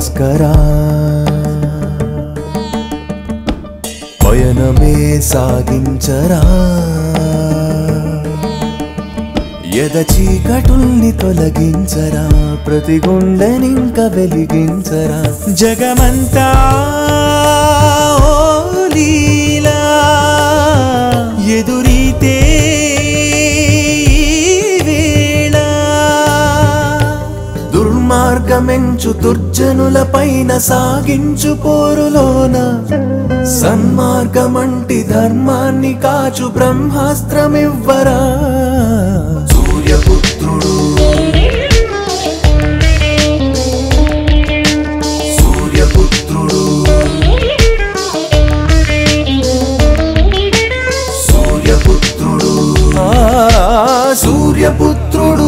భాస్కరా పయనమే సాగించరా ఎద చీకటుల్ని తొలగించరా ప్రతి గుండెనింక వెలిగించరా జగమంతా ఓ లీలా ఎదురీతే ఈ వేళ దుర్మార్గమెంచు దుర్జనుల పైన సాగించు పోరులోన సన్మార్గమంటి ధర్మాన్ని కాచు బ్రహ్మాస్త్రమివ్వరా సూర్యపుత్రుడు సూర్యపుత్రుడు సూర్యపుత్రుడు ఆ, సూర్యపుత్రుడు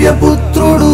సూర్యపుత్రుడు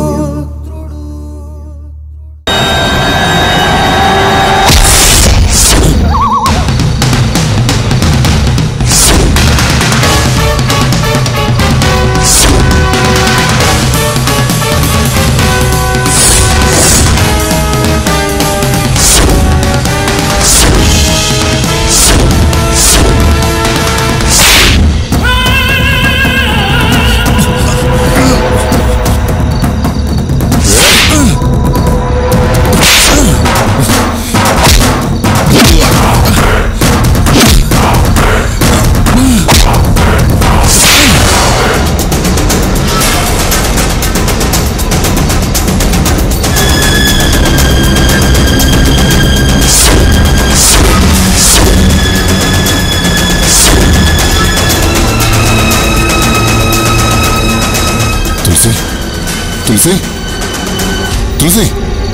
తులసి తులసి తులసి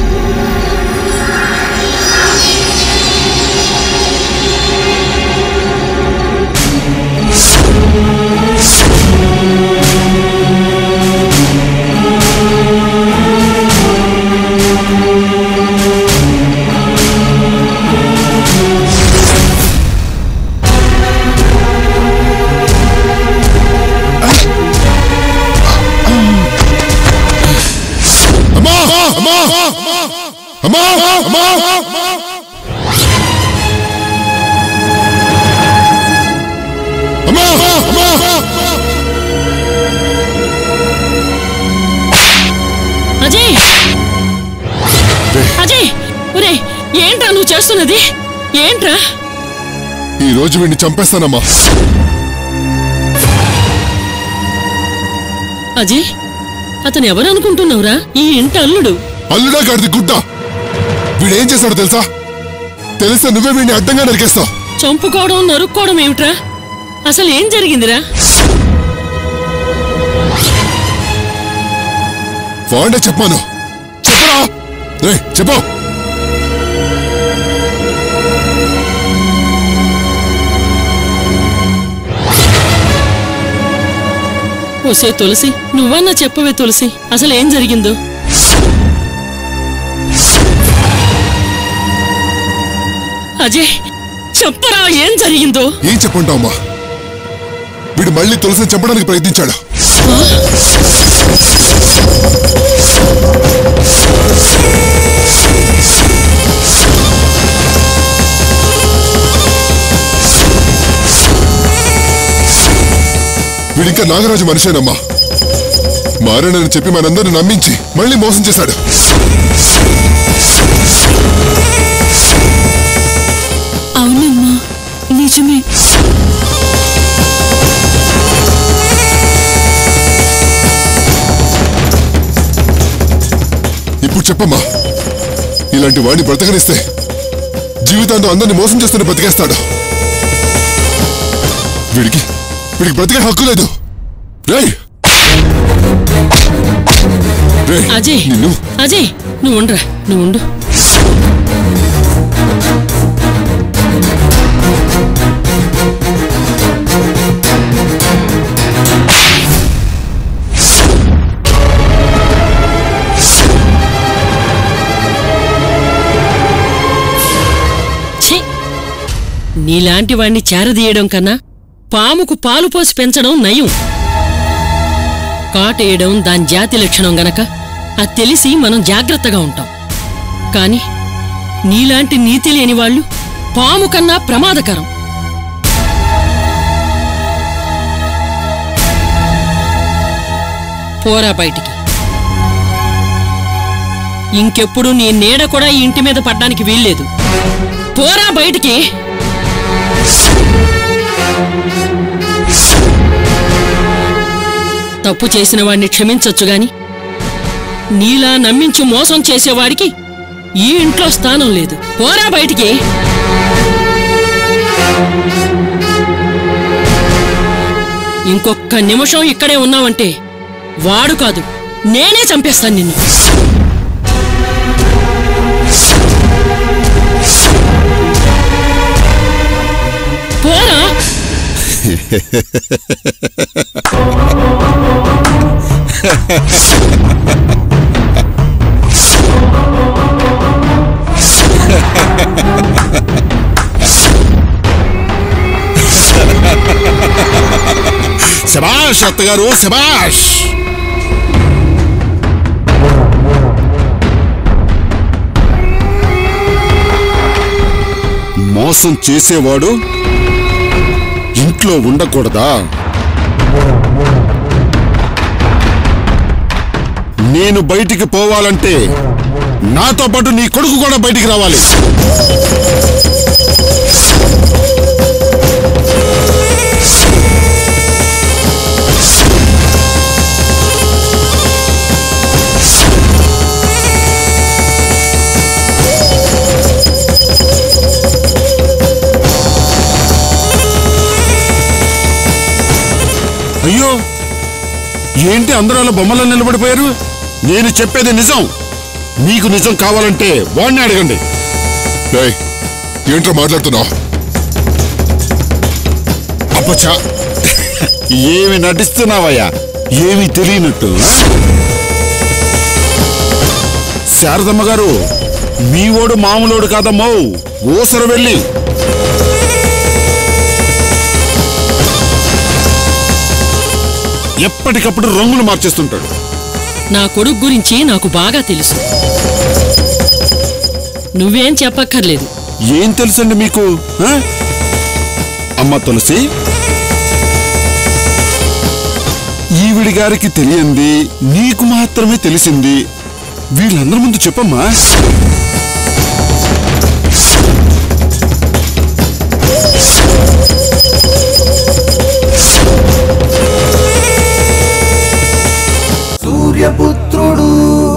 అమ్మా అమ్మా అమ్మా అమ్మా అమ్మా అమ్మా అజయ్ అజయ్ ఒరే ఏంట్రా నువ్వు చేస్తున్నది ఏంట్రా ఈ రోజు వీడిని చంపేస్తానమ్మా అజయ్ అతను ఎవరు అనుకుంటున్నావురా ఈ ఇంటి అల్లుడు అల్లుడా గాడిది గుడ్డ వీడేం చేశాడో తెలుసా తెలిస్తే నువ్వే వీడిని అడ్డంగా నరికేస్తావు చంపుకోవడం నరుక్కోవడం ఏమిట్రా అసలు ఏం జరిగిందిరా వాడే చెప్పాను చెప్పరా రే చెప్పు ఒసే తులసి నువ్వన్నా చెప్పవే తులసి అసలు ఏం జరిగిందో అజయ్ చెప్పరా ఏం జరిగిందో ఏం చెప్పుంటావమ్మా వీడు మళ్ళీ తులసిని చంపడానికి ప్రయత్నించాడు వీడింకా నాగరాజు మనిషేనమ్మా మారాడని చెప్పి మనందరిని నమ్మించి మళ్ళీ మోసం చేశాడు అవునమ్మా నిజమే ఇప్పుడు చెప్పమ్మా ఇలాంటి వాడిని బ్రతకనిస్తే జీవితాంతం అందరిని మోసం చేస్తూనే బ్రతికేస్తాడు వీడికి వీడికి బ్రతికే హక్కు లేదు రేయ్ రేయ్, అజయ్ నిన్ను అజయ్ నువ్వు ఉండరా నువ్వు ఉండు ఛీ! నీలాంటి వాణ్ణి చేరదీయడం కన్నా పాముకు పాలు పోసి పెంచడం నయం కాటేయడం దాని జాతి లక్షణం గనక అది తెలిసి మనం జాగ్రత్తగా ఉంటాం కాని నీలాంటి నీతి లేని వాళ్ళు పాము కన్నా ప్రమాదకరం పోరా బయటికి ఇంకెప్పుడు నీ నీడ కూడా ఈ ఇంటి మీద పడ్డానికి వీల్లేదు పోరా బయటికి తప్పు చేసిన వాడిని క్షమించొచ్చు గాని నీలా నమ్మించి మోసం చేసేవాడికి ఈ ఇంట్లో స్థానం లేదు పోరా బయటికి ఇంకొక్క నిమిషం ఇక్కడే ఉన్నావంటే వాడు కాదు నేనే చంపేస్తాను నిన్ను పోరా శబాష్ అత్తగారు శబాష్ మోసం చేసేవాడు ఇంట్లో ఉండకూడదా నేను బయటికి పోవాలంటే నాతో పాటు నీ కొడుకు కూడా బయటికి రావాలి అయ్యో ఏంటి అందరూ అలా బొమ్మలో నిలబడిపోయారు నేను చెప్పేది నిజం మీకు నిజం కావాలంటే వాడిని అడగండి రేయ్, ఏంట్రా మాట్లాడుతున్నావు అప్పచ్చా ఏమి నటిస్తున్నావయ్యా ఏమి తెలియనట్టు ఆ? శారదమ్మ గారు మీ ఓడు మామూలోడు కాదమ్మో ఊసర వెళ్ళి ఎప్పటికప్పుడు రంగులు మార్చేస్తుంటాడు నా కొడుకు గురించి నాకు బాగా తెలుసు నువ్వేం చెప్పక్కర్లేదు ఏం తెలుసండి మీకు ఆ? అమ్మ తులసి ఈవిడి గారికి తెలియంది నీకు మాత్రమే తెలిసింది వీళ్ళందరి ముందు చెప్పమ్మా సూర్యపుత్రుడు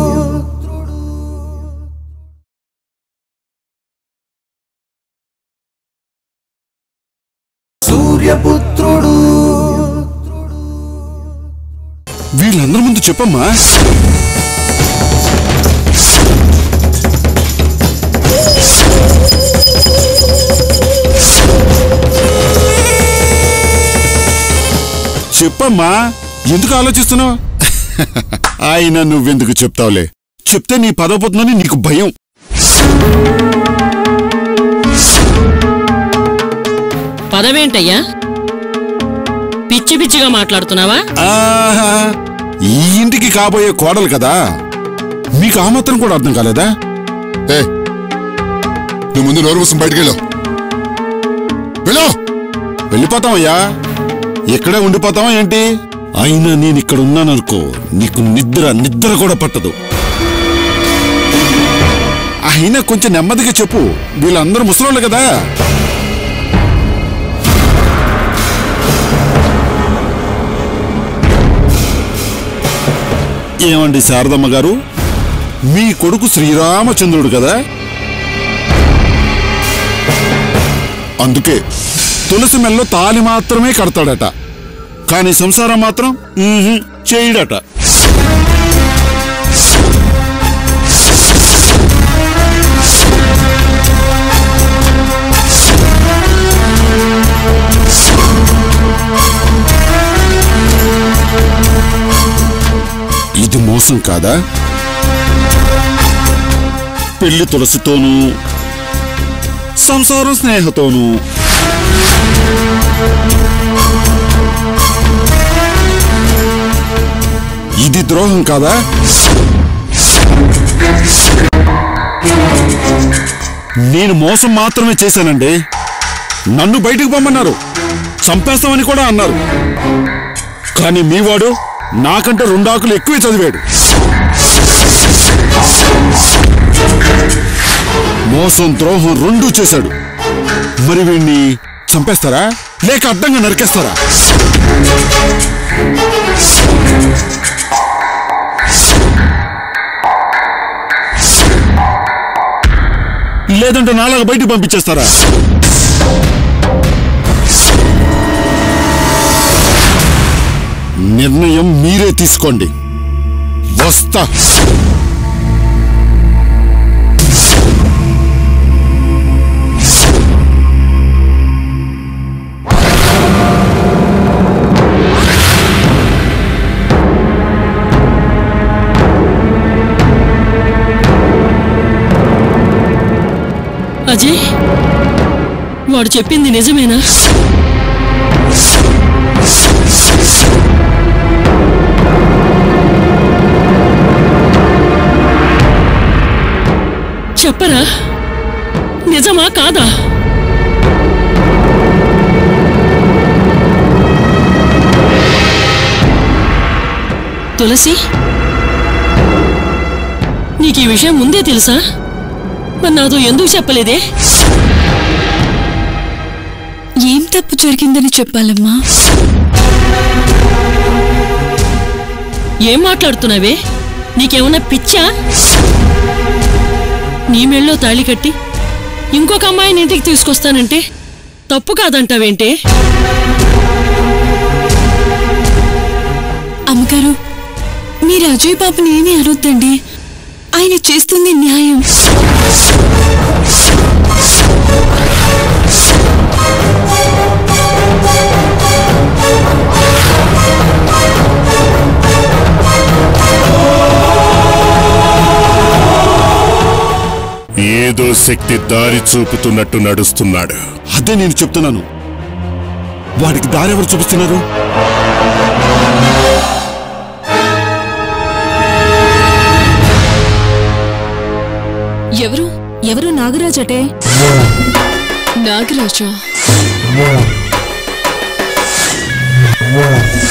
సూర్యపుత్రుడు వీళ్ళందరి ముందు చెప్పమ్మా చెప్పమ్మా ఎందుకు ఆలోచిస్తున్నావు ఆయన నువ్వెందుకు చెప్తావులే చెప్తే నీ పదవుతుందని నీకు భయం పదవేంటయ్యా పిచ్చి పిచ్చిగా మాట్లాడుతున్నావా ఆహా, ఈ ఇంటికి కాబోయే కోడలు కదా మీకు ఆ మాత్రం కూడా అర్థం కాలేదా ఏ నువ్వు ముందు నోరు మూసుకుని బయటికి వెళ్ళు వెళ్ళు వెళ్ళిపోతామయ్యా ఇక్కడే ఉండిపోతావా ఏంటి అయినా నేను ఇక్కడ ఉన్నాననుకో నీకు నిద్ర నిద్ర కూడా పట్టదు అయినా కొంచెం నెమ్మదిగా చెప్పు వీళ్ళందరూ ముసలోళ్ళు కదా ఏమండి శారదమ్మ గారు మీ కొడుకు శ్రీరామచంద్రుడు కదా అందుకే తులసి మెల్లో తాలి మాత్రమే కడతాడట కానీ సంసారం మాత్రం ఊహు, చేయడట ఇది మోసం కాదా పెళ్లి తులసితోనూ సంసారం స్నేహతోనూ ఇది ద్రోహం కాదా నేను మోసం మాత్రమే చేశానండి నన్ను బయటకు పొమ్మన్నారు చంపేస్తామని కూడా అన్నారు కానీ మీవాడు నాకంటే రెండు ఆకులు ఎక్కువే చదివాడు మోసం ద్రోహం రెండూ చేశాడు మరి వీణ్ణి చంపేస్తారా లేక అడ్డంగా నరికేస్తారా లేదంటే నాలాగా బయటికి పంపించేస్తారా నిర్ణయం మీరే తీసుకోండి వస్తా వాడు చెప్పింది నిజమేనా చెప్పరా నిజమా కాదా తులసి నీకు ఈ విషయం ముందే తెలుసా మరి నాతో ఎందుకు చెప్పలేదే ఏం తప్పు జరిగిందని చెప్పాలమ్మా ఏం మాట్లాడుతున్నావే నీకేమన్నా పిచ్చా నీ మెళ్ళో తాళి కట్టి ఇంకొక అమ్మాయిని ఇంటికి తీసుకొస్తానంటే తప్పు కాదంటావేంటే అమ్మగారు మీరు అజయ్ బాబుని ఏమీ అనొద్దండి ఆయన చేస్తుంది న్యాయం ఏదో శక్తి దారి చూపుతున్నట్టు నడుస్తున్నాడు అదే నేను చెప్తున్నాను వాడికి దారి ఎవరు చూపిస్తున్నారు ఎవరు ఎవరు నాగరాజటే నాగరాజా